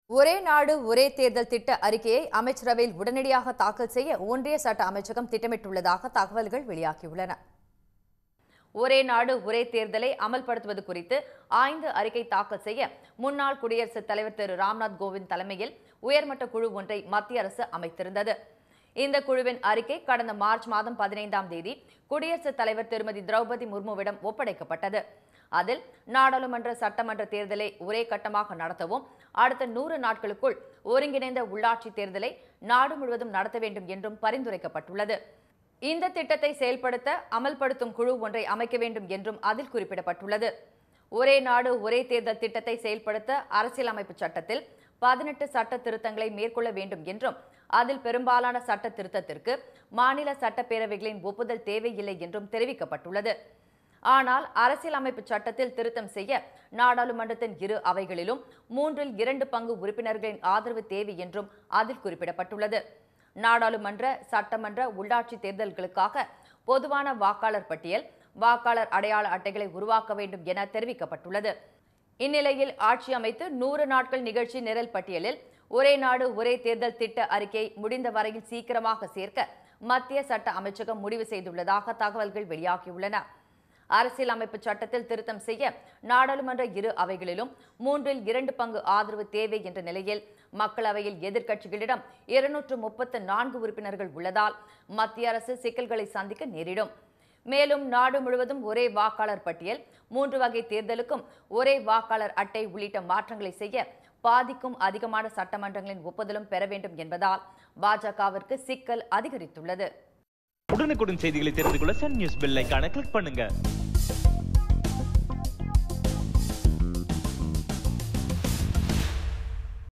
ஒரே நாடு ஒரே தேர்தல் திட்ட அறிக்கையை அமைச்சரவையில் உடனடியாக தாக்கல் செய்ய ஒன்றிய சட்ட அமைச்சகம் திட்டமிட்டுள்ளதாக தகவல்கள் வெளியாகியுள்ளன ஒரே நாடு ஒரே தேர்தலை அமல்படுத்துவது குறித்து ஆய்ந்து அறிக்கை தாக்கல் செய்ய முன்னாள் குடியரசுத் தலைவர் திரு ராம்நாத் கோவிந்த் தலைமையில் உயர்மட்ட குழு ஒன்றை மத்திய அரசு அமைத்திருந்தது இந்த குழுவின் அறிக்கை கடந்த மார்ச் மாதம் பதினைந்தாம் தேதி குடியரசுத் தலைவர் திருமதி திரௌபதி முர்முவிடம் ஒப்படைக்கப்பட்டது அதில் நாடாளுமன்ற சட்டமன்ற தேர்தலை ஒரே கட்டமாக நடத்தவும் அடுத்த நூறு நாட்களுக்குள் ஒருங்கிணைந்த உள்ளாட்சி தேர்தலை நாடு முழுவதும் நடத்த வேண்டும் என்றும் பரிந்துரைக்கப்பட்டுள்ளது இந்த திட்டத்தை செயல்படுத்த அமல்படுத்தும் குழு ஒன்றை அமைக்க வேண்டும் என்றும் அதில் குறிப்பிடப்பட்டுள்ளது ஒரே நாடு ஒரே தேர்தல் திட்டத்தை செயல்படுத்த அரசியலமைப்பு சட்டத்தில் பதினெட்டு சட்ட திருத்தங்களை மேற்கொள்ள வேண்டும் என்றும் அதில் பெரும்பாலான சட்ட திருத்தத்திற்கு மாநில சட்டப்பேரவைகளின் ஒப்புதல் தேவையில்லை என்றும் தெரிவிக்கப்பட்டுள்ளது ஆனால் அரசியலமைப்பு சட்டத்தில் திருத்தம் செய்ய நாடாளுமன்றத்தின் இரு அவைகளிலும் மூன்றில் இரண்டு பங்கு உறுப்பினர்களின் ஆதரவு தேவை என்றும் அதில் குறிப்பிடப்பட்டுள்ளது நாடாளுமன்ற சட்டமன்ற உள்ளாட்சி தேர்தல்களுக்காக பொதுவான வாக்காளர் பட்டியல் வாக்காளர் அடையாள அட்டைகளை உருவாக்க வேண்டும் என தெரிவிக்கப்பட்டுள்ளது இந்நிலையில் ஆட்சி அமைத்து நூறு நாட்கள் நிகழ்ச்சி நிரல் பட்டியலில் ஒரே நாடு ஒரே தேர்தல் திட்ட அறிக்கை முடிந்த வரையில் சீக்கிரமாக சேர்க்க மத்திய சட்ட அமைச்சகம் முடிவு செய்துள்ளதாக தகவல்கள் வெளியாகியுள்ளன அரசியலமைப்பு சட்டத்தில் திருத்தம் செய்ய நாடாளுமன்ற இரு அவைகளிலும் மூன்றில் இரண்டு பங்கு ஆதரவு தேவை என்ற நிலையில் மக்களவையில் எதிர்க்கட்சிகளிடம் இருநூற்று முப்பத்து நான்கு உறுப்பினர்கள் உள்ளதால் மத்திய அரசு சிக்கல்களை சந்திக்க நேரிடும் மேலும் நாடு முழுவதும் ஒரே வாக்காளர் பட்டியல் மூன்று வகை தேர்தலுக்கும் ஒரே வாக்காளர் அட்டை உள்ளிட்ட மாற்றங்களை செய்ய பாதிக்கும் அதிகமான சட்டமன்றங்களின் ஒப்புதலும் பெற வேண்டும் என்பதால் பாஜகவிற்கு சிக்கல் அதிகரித்துள்ளது உடனுக்குடன் செய்திகளை தெரிந்து கொள்ள சன் நியூஸ் பெல் ஐகானை கிளிக் பண்ணுங்க